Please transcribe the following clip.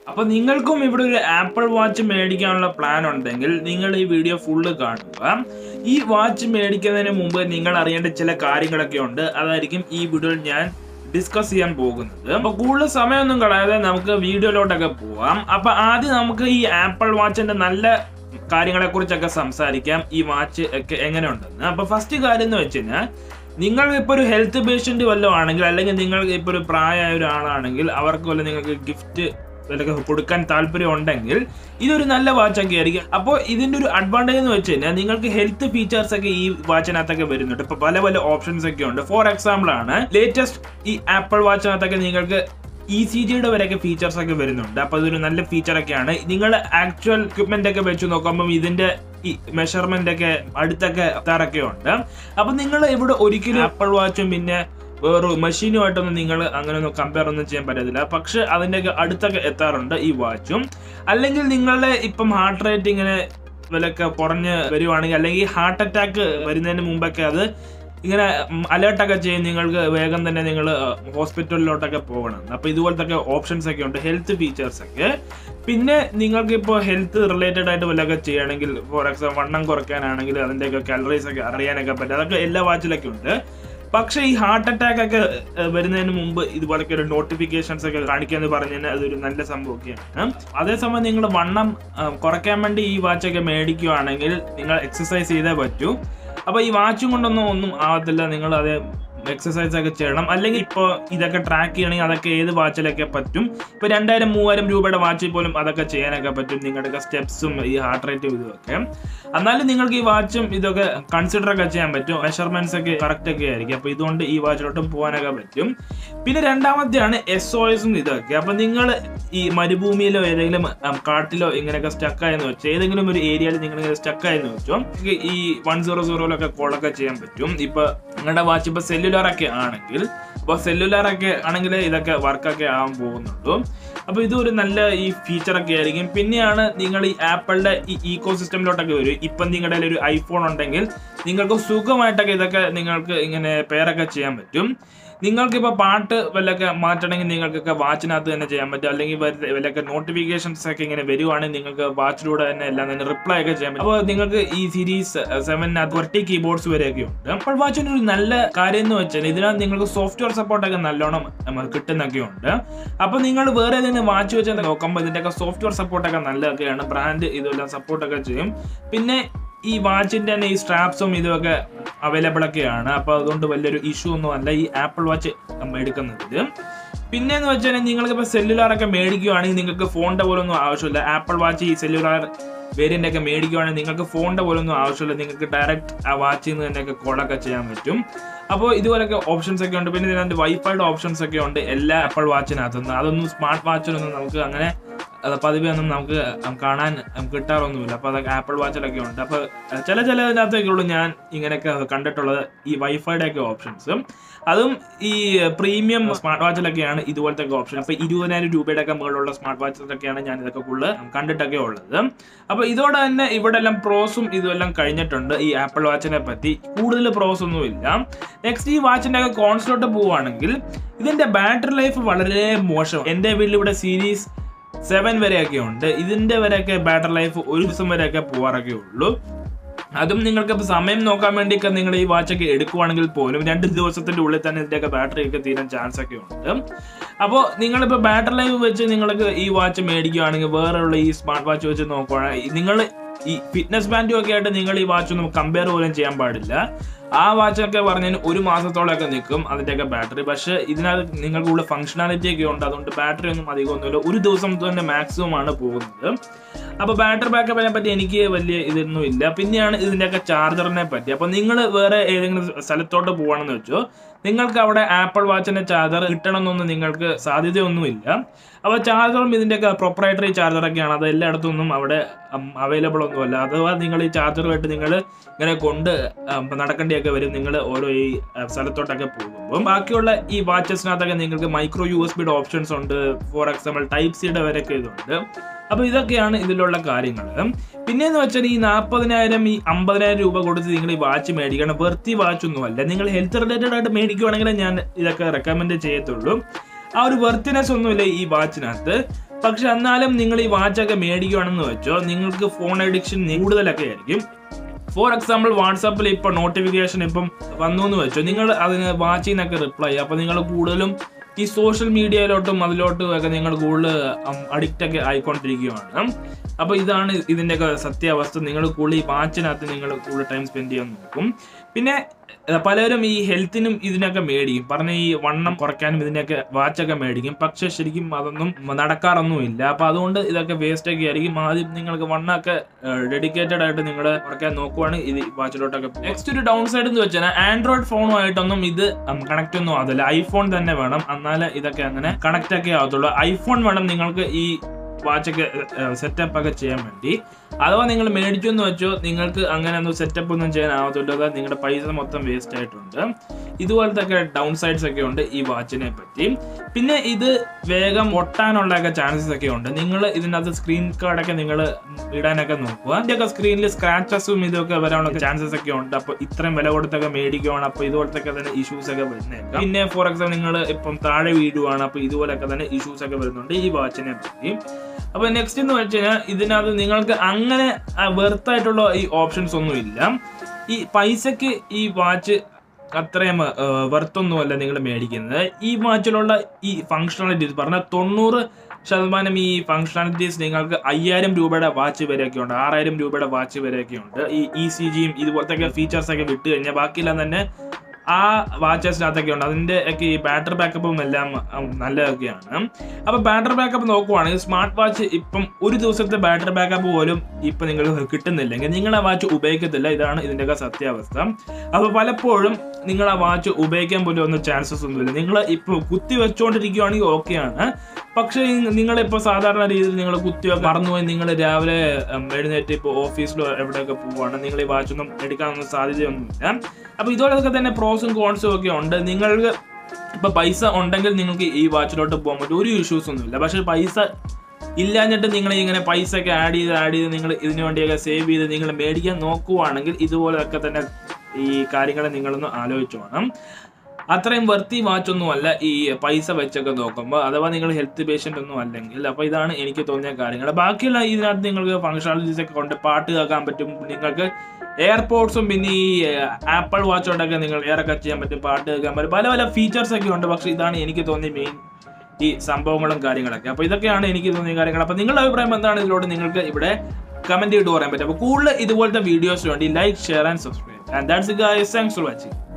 അപ്പൊ നിങ്ങൾക്കും ഇവിടെ ഒരു ആപ്പിൾ വാച്ച് മേടിക്കാനുള്ള പ്ലാൻ ഉണ്ടെങ്കിൽ നിങ്ങൾ ഈ വീഡിയോ ഫുള്ള് കാണുക ഈ വാച്ച് മേടിക്കുന്നതിന് മുമ്പ് നിങ്ങൾ അറിയേണ്ട ചില കാര്യങ്ങളൊക്കെ ഉണ്ട് അതായിരിക്കും ഈ വീഡിയോയിൽ ഞാൻ ഡിസ്കസ് ചെയ്യാൻ പോകുന്നത് അപ്പൊ കൂടുതൽ സമയമൊന്നും കളയാതെ നമുക്ക് വീഡിയോയിലോട്ടൊക്കെ പോവാം അപ്പൊ ആദ്യം നമുക്ക് ഈ ആപ്പിൾ വാച്ചിന്റെ നല്ല കാര്യങ്ങളെ കുറിച്ചൊക്കെ സംസാരിക്കാം ഈ വാച്ച് ഒക്കെ എങ്ങനെയുണ്ടെന്ന് അപ്പൊ ഫസ്റ്റ് കാര്യം എന്ന് വെച്ച് കഴിഞ്ഞാൽ നിങ്ങൾ ഇപ്പോൾ ഒരു ഹെൽത്ത് പേഷ്യന്റ് വല്ലതും ആണെങ്കിൽ അല്ലെങ്കിൽ നിങ്ങൾ ഇപ്പോൾ ഒരു പ്രായമായ ഒരാളാണെങ്കിൽ അവർക്ക് വല്ല നിങ്ങൾക്ക് ഗിഫ്റ്റ് വല്ലതൊക്കെ കൊടുക്കാൻ താല്പര്യം ഉണ്ടെങ്കിൽ ഇതൊരു നല്ല വാച്ചൊക്കെ ആയിരിക്കും അപ്പോൾ ഇതിന്റെ ഒരു അഡ്വാൻറ്റേജ് എന്ന് വെച്ച് കഴിഞ്ഞാൽ നിങ്ങൾക്ക് ഹെൽത്ത് ഫീച്ചേഴ്സ് ഒക്കെ ഈ വാച്ചിനകത്തൊക്കെ വരുന്നുണ്ട് ഇപ്പൊ പല പല ഓപ്ഷൻസ് ഒക്കെ ഉണ്ട് ഫോർ എക്സാമ്പിൾ ആണ് ലേറ്റസ്റ്റ് ഈ ആപ്പിൾ വാച്ചിനകത്തൊക്കെ നിങ്ങൾക്ക് ഇ സി ജിയുടെ വരെയൊക്കെ ഫീച്ചേഴ്സ് ഒക്കെ വരുന്നുണ്ട് അപ്പൊ അതൊരു നല്ല ഫീച്ചർ ഒക്കെയാണ് നിങ്ങൾ ആക്ച്വൽ എക്യുപ്മെന്റ് ഒക്കെ വെച്ച് നോക്കുമ്പോൾ ഇതിന്റെ ഈ മെഷർമെന്റ് ഒക്കെ അടുത്തൊക്കെ എത്താറൊക്കെ ഉണ്ട് അപ്പൊ നിങ്ങൾ ഇവിടെ ഒരിക്കലും ആപ്പിൾ വാച്ചും പിന്നെ വേറെ മെഷീനുമായിട്ടൊന്നും നിങ്ങൾ അങ്ങനെ ഒന്നും കമ്പയർ ഒന്നും ചെയ്യാൻ പറ്റത്തില്ല പക്ഷെ അതിൻ്റെയൊക്കെ അടുത്തൊക്കെ എത്താറുണ്ട് ഈ വാച്ചും അല്ലെങ്കിൽ നിങ്ങളുടെ ഇപ്പം ഹാർട്ട് റേറ്റ് ഇങ്ങനെ വിലക്കെ കുറഞ്ഞ് വരുവാണെങ്കിൽ അല്ലെങ്കിൽ ഹാർട്ട് അറ്റാക്ക് വരുന്നതിന് മുമ്പൊക്കെ അത് ഇങ്ങനെ അലേർട്ടൊക്കെ ചെയ്യും നിങ്ങൾക്ക് വേഗം തന്നെ നിങ്ങൾ ഹോസ്പിറ്റലിലോട്ടൊക്കെ പോകണം അപ്പൊ ഇതുപോലത്തെ ഓപ്ഷൻസ് ഒക്കെ ഉണ്ട് ഹെൽത്ത് ഫീച്ചേഴ്സ് ഒക്കെ പിന്നെ നിങ്ങൾക്ക് ഇപ്പോൾ ഹെൽത്ത് റിലേറ്റഡ് ആയിട്ട് വല്ലതൊക്കെ ചെയ്യുകയാണെങ്കിൽ ഫോർ എക്സാമ്പിൾ വണ്ണം കുറയ്ക്കാനാണെങ്കിൽ അതിൻ്റെയൊക്കെ കാലറീസ് ഒക്കെ അറിയാനൊക്കെ പറ്റും അതൊക്കെ എല്ലാ വാച്ചിലൊക്കെ ഉണ്ട് പക്ഷേ ഈ ഹാർട്ട് അറ്റാക്ക് ഒക്കെ ഏഹ്, വരുന്നതിന് മുമ്പ് ഇതുപോലൊക്കെ ഒരു നോട്ടിഫിക്കേഷൻസ് ഒക്കെ കാണിക്കാന്ന് പറഞ്ഞു കഴിഞ്ഞാൽ അതൊരു നല്ല സംഭവമൊക്കെയാണ് അതേസമയം നിങ്ങൾ വണ്ണം ഏഹ്, കുറയ്ക്കാൻ വേണ്ടി ഈ വാച്ചൊക്കെ മേടിക്കുകയാണെങ്കിൽ നിങ്ങൾ എക്സസൈസ് ചെയ്തേ പറ്റൂ അപ്പൊ ഈ വാച്ചും കൊണ്ടൊന്നും ഒന്നും ആവത്തില്ല നിങ്ങൾ അത് എക്സസൈസ് ഒക്കെ ചെയ്യണം അല്ലെങ്കിൽ ഇപ്പോൾ ഇതൊക്കെ ട്രാക്ക് ചെയ്യണമെങ്കിൽ അതൊക്കെ ഏത് വാച്ചിലൊക്കെ പറ്റും ഇപ്പൊ രണ്ടായിരം മൂവായിരം രൂപയുടെ വാച്ചിൽ പോലും അതൊക്കെ ചെയ്യാനൊക്കെ പറ്റും നിങ്ങളുടെ സ്റ്റെപ്സും ഈ ഹാർട്ട് റേറ്റും ഇതൊക്കെ എന്നാലും നിങ്ങൾക്ക് ഈ വാച്ചും ഇതൊക്കെ കൺസിഡർ ഒക്കെ ചെയ്യാൻ പറ്റും മെഷർമെന്റ്സ് ഒക്കെ കറക്റ്റ് ഒക്കെ ആയിരിക്കും അപ്പൊ ഇതുകൊണ്ട് ഈ വാച്ചിലോട്ടും പോകാനൊക്കെ പറ്റും പിന്നെ രണ്ടാമത്തെയാണ് എസ് ഒ എസും ഇതൊക്കെ അപ്പൊ നിങ്ങൾ ഈ മരുഭൂമിയിലോ ഏതെങ്കിലും ഉം, കാട്ടിലോ ഇങ്ങനെയൊക്കെ സ്റ്റക്ക് ആയെന്ന് വെച്ചോ ഏതെങ്കിലും ഒരു ഏരിയയിൽ നിങ്ങൾ ഇങ്ങനെ സ്റ്റക്ക് ആയെന്ന് വെച്ചോ നിങ്ങൾക്ക് ഈ വൺ സീറോ സീറോയിലൊക്കെ കോളൊക്കെ ചെയ്യാൻ പറ്റും ഇപ്പൊ നിങ്ങളുടെ വാച്ച് ഇപ്പൊ സെല്ലുലാർ ഒക്കെ ആണെങ്കിൽ അപ്പോൾ സെല്ലുലാർ ഒക്കെ ആണെങ്കിൽ ഇതൊക്കെ വർക്കൊക്കെ ആവാൻ പോകുന്നുള്ളൂ അപ്പൊ ഇതും ഒരു നല്ല ഈ ഫീച്ചർ ഒക്കെ ആയിരിക്കും പിന്നെയാണ് നിങ്ങൾ ഈ ആപ്പിളിന്റെ ഈ ഈക്കോ സിസ്റ്റമിലോട്ടൊക്കെ വരും ഇപ്പം നിങ്ങളുടെ കയ്യിൽ ഒരു ഐഫോൺ ഉണ്ടെങ്കിൽ നിങ്ങൾക്ക് സുഖമായിട്ടൊക്കെ ഇതൊക്കെ നിങ്ങൾക്ക് ഇങ്ങനെ പേരൊക്കെ ചെയ്യാൻ പറ്റും നിങ്ങൾക്കിപ്പോൾ പാട്ട് വല്ലൊക്കെ മാറ്റണമെങ്കിൽ നിങ്ങൾക്കൊക്കെ വാച്ചിനകത്ത് തന്നെ ചെയ്യാൻ പറ്റും അല്ലെങ്കിൽ വരുന്ന വല്ലൊക്കെ നോട്ടിഫിക്കേഷൻസ് ഒക്കെ ഇങ്ങനെ വരുവാണെങ്കിൽ നിങ്ങൾക്ക് വാച്ചിലൂടെ തന്നെ എല്ലാം തന്നെ റിപ്ലൈ ഒക്കെ ചെയ്യാൻ പറ്റും അപ്പോൾ നിങ്ങൾക്ക് ഈ സീരീസ് സെവനകത്ത് ഒറ്റ കീബോർഡ്സ് വരെയൊക്കെ ഉണ്ട് അപ്പോൾ വാച്ചിന് ഒരു നല്ല കാര്യം എന്ന് വെച്ചാൽ ഇതിനകത്ത് നിങ്ങൾക്ക് സോഫ്റ്റ്വെയർ സപ്പോർട്ടൊക്കെ നല്ലോണം നമുക്ക് കിട്ടുന്നൊക്കെ ഉണ്ട് അപ്പോൾ നിങ്ങൾ വേറെ ഏതെങ്കിലും വാച്ച് വെച്ച് നോക്കുമ്പോൾ ഇതിൻ്റെയൊക്കെ സോഫ്റ്റ്വെയർ സപ്പോർട്ടൊക്കെ നല്ലതൊക്കെയാണ് ബ്രാൻഡ് ഇതെല്ലാം സപ്പോർട്ടൊക്കെ ചെയ്യും പിന്നെ ഈ വാച്ചിന്റെ തന്നെ ഈ സ്ട്രാപ്സും ഇതുമൊക്കെ അവൈലബിൾ ഒക്കെയാണ് അപ്പൊ അതുകൊണ്ട് വലിയൊരു ഇഷ്യൂ ഒന്നും അല്ല ഈ ആപ്പിൾ വാച്ച് എടുക്കുന്നത് പിന്നെ എന്ന് വെച്ചാൽ നിങ്ങൾക്ക് ഇപ്പൊ സെല്ലുലാർ ഒക്കെ മേടിക്കുവാണെങ്കിൽ നിങ്ങൾക്ക് ഫോണിന്റെ പോലെ ഒന്നും ആവശ്യമില്ല ആപ്പിൾ വാച്ച് ഈ സെല്ലുലാർ വേരിയന്റ് ഒക്കെ മേടിക്കുവാണെങ്കിൽ നിങ്ങൾക്ക് ഫോണിന്റെ പോലെ ഒന്നും ആവശ്യമില്ല നിങ്ങൾക്ക് ഡയറക്റ്റ് ആ വാച്ചിൽ നിന്ന് തന്നെയൊക്കെ കോളൊക്കെ ചെയ്യാൻ പറ്റും അപ്പോൾ ഇതുപോലൊക്കെ ഓപ്ഷൻസ് ഒക്കെ ഉണ്ട് പിന്നെ ഇതിനകത്ത് വൈഫൈയുടെ ഓപ്ഷൻസ് ഒക്കെ ഉണ്ട് എല്ലാ ആപ്പിൾ വാച്ചിനകത്തുനിന്ന് അതൊന്നും സ്മാർട്ട് വാച്ചിലൊന്നും നമുക്ക് അങ്ങനെ അത് പതിവെ ഒന്നും നമുക്ക് കാണാൻ കിട്ടാറൊന്നുമില്ല അപ്പോൾ അതൊക്കെ ആപ്പിൾ വാച്ചിലൊക്കെ ഉണ്ട് അപ്പോൾ ചില ചില ഇതിനകത്തൊക്കെ ഉള്ളൂ ഞാൻ ഇങ്ങനെയൊക്കെ കണ്ടിട്ടുള്ളത് ഈ വൈഫൈയുടെ ഒക്കെ ഓപ്ഷൻസ് അതും ഈ പ്രീമിയം സ്മാർട്ട് വാച്ചിലൊക്കെയാണ് ഇതുപോലത്തെ ഒക്കെ ഓപ്ഷൻ അപ്പോൾ ഇരുപതിനായിരം രൂപയുടെ ഒക്കെ മുകളിലുള്ള സ്മാർട്ട് വാച്ചിലൊക്കെയാണ് ഞാൻ ഇതൊക്കെ കൂടുതൽ കണ്ടിട്ടൊക്കെ ഉള്ളത് അപ്പോൾ ഇതോടെ തന്നെ ഇവിടെ എല്ലാം പ്രോസും ഇതുമെല്ലാം കഴിഞ്ഞിട്ടുണ്ട് ഈ ആപ്പിൾ വാച്ചിനെ പറ്റി കൂടുതൽ പ്രോസ് ഒന്നും ഇല്ല നെക്സ്റ്റ് ഈ വാച്ചിന്റെ ഒക്കെ കോൺസിലോട്ട് പോവുകയാണെങ്കിൽ ഇതിന്റെ ബാറ്ററി ലൈഫ് വളരെ മോശം എൻ്റെ വീട്ടിൽ ഇവിടെ സീരീസ് സെവൻ വരെയൊക്കെ ഉണ്ട് ഇതിന്റെ വരെയൊക്കെ ബാറ്ററി ലൈഫ് ഒരു ദിവസം വരെയൊക്കെ പോവാറൊക്കെ ഉള്ളൂ അതും നിങ്ങൾക്ക് ഇപ്പൊ സമയം നോക്കാൻ വേണ്ടിയൊക്കെ നിങ്ങൾ ഈ വാച്ചൊക്കെ എടുക്കുവാണെങ്കിൽ പോലും രണ്ട് ദിവസത്തിന്റെ ഉള്ളിൽ തന്നെ ഇതിന്റെയൊക്കെ ബാറ്ററി ഒക്കെ തീരാൻ ചാൻസ് ഒക്കെ ഉണ്ട് അപ്പോൾ നിങ്ങളിപ്പോൾ ബാറ്ററി ലൈഫ് വെച്ച് നിങ്ങൾക്ക് ഈ വാച്ച് മേടിക്കുകയാണെങ്കിൽ വേറെയുള്ള ഈ സ്മാർട്ട് വാച്ച് വെച്ച് നോക്കുവാണെങ്കിൽ നിങ്ങൾ ഈ ഫിറ്റ്നസ് ബാൻഡും ഒക്കെ ആയിട്ട് നിങ്ങൾ ഈ വാച്ച് ഒന്നും കമ്പയർ പോലും ചെയ്യാൻ പാടില്ല ആ വാച്ചൊക്കെ പറഞ്ഞതിന് ഒരു മാസത്തോളമൊക്കെ നിൽക്കും അതിൻ്റെയൊക്കെ ബാറ്ററി പക്ഷേ ഇതിനകത്ത് നിങ്ങൾക്ക് കൂടുതൽ ഫംഗ്ഷനാലിറ്റി ഒക്കെ ഉണ്ട് അതുകൊണ്ട് ബാറ്ററി ഒന്നും അധികം ഒന്നുമില്ല ഒരു ദിവസം തന്നെ മാക്സിമം ആണ് പോകുന്നത് അപ്പോൾ ബാറ്ററി ബാക്കപ്പിനെ പറ്റി എനിക്ക് വലിയ ഇതൊന്നും ഇല്ല പിന്നെയാണ് ഇതിൻ്റെയൊക്കെ ചാർജറിനെ പറ്റി അപ്പോൾ നിങ്ങൾ വേറെ ഏതെങ്കിലും സ്ഥലത്തോട്ട് പോകണമെന്ന് വെച്ചോ നിങ്ങൾക്ക് അവിടെ ആപ്പിൾ വാച്ചിന്റെ ചാർജർ കിട്ടണമെന്നൊന്നും നിങ്ങൾക്ക് സാധ്യതയൊന്നുമില്ല അപ്പോൾ ചാർജറും ഇതിൻ്റെയൊക്കെ പ്രൊപ്പറേറ്ററി ചാർജറൊക്കെയാണ് അത് എല്ലായിടത്തൊന്നും അവിടെ അവൈലബിൾ ഒന്നുമല്ല അഥവാ നിങ്ങൾ ഈ ചാർജറുമായിട്ട് നിങ്ങൾ ഇങ്ങനെ കൊണ്ട് ഉം, നടക്കേണ്ടിയൊക്കെ വരും നിങ്ങൾ ഓരോ ഈ അഹ്, സ്ഥലത്തോട്ടൊക്കെ പോകുമ്പോൾ ബാക്കിയുള്ള ഈ വാച്ചസിനകത്തൊക്കെ നിങ്ങൾക്ക് മൈക്രോ യു എസ് ബിയുടെ ഓപ്ഷൻസ് ഉണ്ട് ഫോർ എക്സാമ്പിൾ ടൈപ്പ് സിയുടെ വരെയൊക്കെ ഇതുണ്ട് അപ്പോൾ ഇതൊക്കെയാണ് ഇതിലുള്ള കാര്യങ്ങൾ പിന്നെന്ന് വെച്ചാൽ ഈ നാൽപ്പതിനായിരം ഈ അമ്പതിനായിരം രൂപ കൊടുത്ത് നിങ്ങൾ ഈ വാച്ച് മേടിക്കണം വെർത്തി വാച്ച് ഒന്നുമല്ല നിങ്ങൾ ഹെൽത്ത് റിലേറ്റഡ് ആയിട്ട് മേടിക്കുവാണെങ്കിൽ ഞാൻ ഇതൊക്കെ റെക്കമെൻഡ് ചെയ്യത്തുള്ളൂ ആ ഒരു വെർത്തിനെസ് ഒന്നുമില്ല ഈ വാച്ചിനകത്ത് പക്ഷെ എന്നാലും നിങ്ങൾ ഈ വാച്ചൊക്കെ മേടിക്കുകയാണെന്ന് വെച്ചോ നിങ്ങൾക്ക് ഫോൺ അഡിക്ഷൻ കൂടുതലൊക്കെ ആയിരിക്കും ഫോർ എക്സാമ്പിൾ വാട്സാപ്പിൽ ഇപ്പൊ നോട്ടിഫിക്കേഷൻ ഇപ്പം വന്നു എന്ന് വെച്ചോ നിങ്ങൾ അതിന് വാച്ചിൽ നിന്നൊക്കെ റിപ്ലൈ അപ്പൊ നിങ്ങൾ കൂടുതലും ഈ സോഷ്യൽ മീഡിയയിലോട്ടും അതിലോട്ടും ഒക്കെ നിങ്ങൾ കൂടുതൽ അഡിക്റ്റ് ഒക്കെ ആയിക്കൊണ്ടിരിക്കുകയാണ് അപ്പൊ ഇതാണ് ഇതിന്റെയൊക്കെ സത്യാവസ്ഥ നിങ്ങൾ കൂടുതൽ ഈ വാച്ചിനകത്ത് നിങ്ങൾ കൂടുതൽ ടൈം സ്പെൻഡ് ചെയ്യാൻ നോക്കും പിന്നെ ഏർ പലരും ഈ ഹെൽത്തിനും ഇതിനൊക്കെ മേടിക്കും പറഞ്ഞ ഈ വണ്ണം കുറയ്ക്കാനും ഇതിനൊക്കെ വാച്ചൊക്കെ മേടിക്കും പക്ഷെ ശരിക്കും അതൊന്നും നടക്കാറൊന്നുമില്ല അപ്പൊ അതുകൊണ്ട് ഇതൊക്കെ വേസ്റ്റ് ഒക്കെ ആയിരിക്കും ആദ്യം നിങ്ങൾക്ക് വണ്ണമൊക്കെ ഡെഡിക്കേറ്റഡ് ആയിട്ട് നിങ്ങൾ കുറയ്ക്കാൻ നോക്കുവാണ് ഇത് വാച്ചിലോട്ടൊക്കെ നെക്സ്റ്റ് ഒരു ഡൗൺ സൈഡ് എന്ന് വെച്ചാൽ ആൻഡ്രോയിഡ് ഫോണുമായിട്ടൊന്നും ഇത് കണക്ട് ഒന്നും ആകത്തില്ല ഐഫോൺ തന്നെ വേണം എന്നാലേ ഇതൊക്കെ അങ്ങനെ കണക്ട് ഒക്കെ ആവത്തുള്ളൂ ഐഫോൺ വേണം നിങ്ങൾക്ക് ഈ വാച്ചൊക്കെ സെറ്റപ്പ് ഒക്കെ ചെയ്യാൻ വേണ്ടി അഥവാ നിങ്ങൾ മേടിച്ചു എന്ന് വെച്ചോ നിങ്ങൾക്ക് അങ്ങനെ ഒന്നും സെറ്റപ്പ് ഒന്നും ചെയ്യാൻ ആവത്തില്ല അതായത് നിങ്ങളുടെ പൈസ മൊത്തം വേസ്റ്റ് ആയിട്ടുണ്ട് ഇതുപോലത്തെ ഒക്കെ ഡൗൺ സൈഡ്സ് ഒക്കെ ഉണ്ട് ഈ വാച്ചിനെ പറ്റി പിന്നെ ഇത് വേഗം ഒട്ടാനുള്ള ഒക്കെ ചാൻസസ് ഒക്കെ ഉണ്ട് നിങ്ങൾ ഇതിനകത്ത് സ്ക്രീൻ കാർഡൊക്കെ നിങ്ങൾ ഇടാനൊക്കെ നോക്കുക അതിൻ്റെയൊക്കെ സ്ക്രീനിൽ സ്ക്രാച്ചസും ഇതൊക്കെ വരാനുള്ള ചാൻസസ് ഒക്കെ ഉണ്ട് അപ്പോൾ ഇത്രയും വില കൊടുത്തൊക്കെ മേടിക്കുവാണ് അപ്പോൾ ഇതുപോലത്തെ ഒക്കെ തന്നെ ഇഷ്യൂസ് ഒക്കെ വരുന്നേക്കാം പിന്നെ ഫോർ എക്സാമ്പിൾ നിങ്ങൾ ഇപ്പം താഴെ വീടുവാണ് അപ്പോൾ ഇതുപോലൊക്കെ തന്നെ ഇഷ്യൂസ് ഒക്കെ വരുന്നുണ്ട് ഈ വാച്ചിനെ പറ്റി അപ്പൊ നെക്സ്റ്റ് എന്ന് വെച്ച് കഴിഞ്ഞാൽ ഇതിനകത്ത് നിങ്ങൾക്ക് അങ്ങനെ വെർത്തായിട്ടുള്ള ഈ ഓപ്ഷൻസ് ഒന്നും ഇല്ല ഈ പൈസക്ക് ഈ വാച്ച് അത്രയും വെർത്തൊന്നുമല്ല നിങ്ങൾ മേടിക്കുന്നത് ഈ വാച്ചിലുള്ള ഈ ഫങ്ഷണാലിറ്റീസ് പറഞ്ഞാൽ തൊണ്ണൂറ് ശതമാനം ഈ ഫങ്ഷണാലിറ്റീസ് നിങ്ങൾക്ക് അയ്യായിരം രൂപയുടെ വാച്ച് വരെയൊക്കെ ഉണ്ട് ആറായിരം രൂപയുടെ വാച്ച് വരെയൊക്കെ ഉണ്ട് ഈ ഇ സി ജിയും ഇതുപോലത്തെ ഫീച്ചേഴ്സ് ഒക്കെ വിട്ട് കഴിഞ്ഞാൽ ബാക്കിയെല്ലാം തന്നെ ആ വാച്ചസിനകത്തൊക്കെ ഉണ്ട് അതിന്റെ ഒക്കെ ഈ ബാറ്ററി ബാക്കപ്പും എല്ലാം ഉം, നല്ലതൊക്കെയാണ് അപ്പൊ ബാറ്ററി ബാക്കപ്പ് നോക്കുവാണെങ്കിൽ സ്മാർട്ട് വാച്ച് ഇപ്പം ഒരു ദിവസത്തെ ബാറ്ററി ബാക്കപ്പ് പോലും ഇപ്പൊ നിങ്ങൾക്ക് കിട്ടുന്നില്ലെങ്കിൽ നിങ്ങൾ ആ വാച്ച് ഉപയോഗിക്കത്തില്ല ഇതാണ് ഇതിന്റെയൊക്കെ സത്യാവസ്ഥ അപ്പൊ പലപ്പോഴും നിങ്ങൾ ആ വാച്ച് ഉപയോഗിക്കാൻ പോലും ഒന്നും ചാൻസസ് ഒന്നുമില്ല നിങ്ങൾ ഇപ്പൊ കുത്തി വെച്ചുകൊണ്ടിരിക്കുകയാണെങ്കിൽ ഓക്കെയാണ് പക്ഷേ നിങ്ങൾ ഇപ്പോൾ സാധാരണ രീതിയിൽ നിങ്ങൾ കുത്തിയൊക്കെ മറന്നുപോയി നിങ്ങൾ രാവിലെ ഉം, എഴുന്നേറ്റ് ഇപ്പോൾ ഓഫീസിലോ എവിടെയൊക്കെ പോവുകയാണ് നിങ്ങൾ ഈ വാച്ചൊന്നും എടുക്കാനൊന്നും സാധ്യതയൊന്നുമില്ല അപ്പൊ ഇതുപോലൊക്കെ തന്നെ പ്രോസും കോൺസും ഒക്കെ ഉണ്ട് നിങ്ങൾക്ക് ഇപ്പൊ പൈസ ഉണ്ടെങ്കിൽ നിങ്ങൾക്ക് ഈ വാച്ചിലോട്ട് പോകാൻ പറ്റും ഒരു ഇഷ്യൂസ് ഒന്നുമില്ല പക്ഷെ പൈസ ഇല്ലാഞ്ഞിട്ട് നിങ്ങൾ ഇങ്ങനെ പൈസ ഒക്കെ ആഡ് ചെയ്ത് ആഡ് ചെയ്ത് നിങ്ങൾ ഇതിനു വേണ്ടിയൊക്കെ സേവ് ചെയ്ത് നിങ്ങൾ മേടിക്കാൻ നോക്കുവാണെങ്കിൽ ഇതുപോലൊക്കെ തന്നെ ഈ കാര്യങ്ങൾ നിങ്ങളൊന്ന് ആലോചിച്ച് വേണം അത്രയും വർത്തി വാച്ചൊന്നും അല്ല ഈ പൈസ വെച്ചൊക്കെ നോക്കുമ്പോൾ അഥവാ നിങ്ങൾ ഹെൽത്ത് പേഷ്യൻ്റ് ഒന്നും അല്ലെങ്കിൽ അപ്പോൾ ഇതാണ് എനിക്ക് തോന്നിയ കാര്യങ്ങൾ ബാക്കിയുള്ള ഇതിനകത്ത് നിങ്ങൾക്ക് ഫങ്ഷണാലിറ്റീസ് ഒക്കെ കൊണ്ട് പാട്ട് കേൾക്കാൻ പറ്റും നിങ്ങൾക്ക് എയർപോർട്സും പിന്നെ ഈ ആപ്പിൾ വാച്ച് കൊണ്ടൊക്കെ നിങ്ങൾ എയറൊക്കെ ചെയ്യാൻ പറ്റും പാട്ട് കേൾക്കാൻ പറ്റും പല പല ഫീച്ചേഴ്സ് ഒക്കെ ഉണ്ട് പക്ഷേ ഇതാണ് എനിക്ക് തോന്നിയ മെയിൻ ഈ സംഭവങ്ങളും കാര്യങ്ങളൊക്കെ അപ്പോൾ ഇതൊക്കെയാണ് എനിക്ക് തോന്നിയ കാര്യങ്ങൾ അപ്പോൾ നിങ്ങളുടെ അഭിപ്രായം എന്താണ് ഇതിലൂടെ നിങ്ങൾക്ക് ഇവിടെ കമന്റ് ചെയ്ത് പറയാൻ പറ്റും അപ്പോൾ കൂടുതൽ ഇതുപോലത്തെ വീഡിയോസ് വേണ്ടി like share and subscribe and that's guys thanks for watching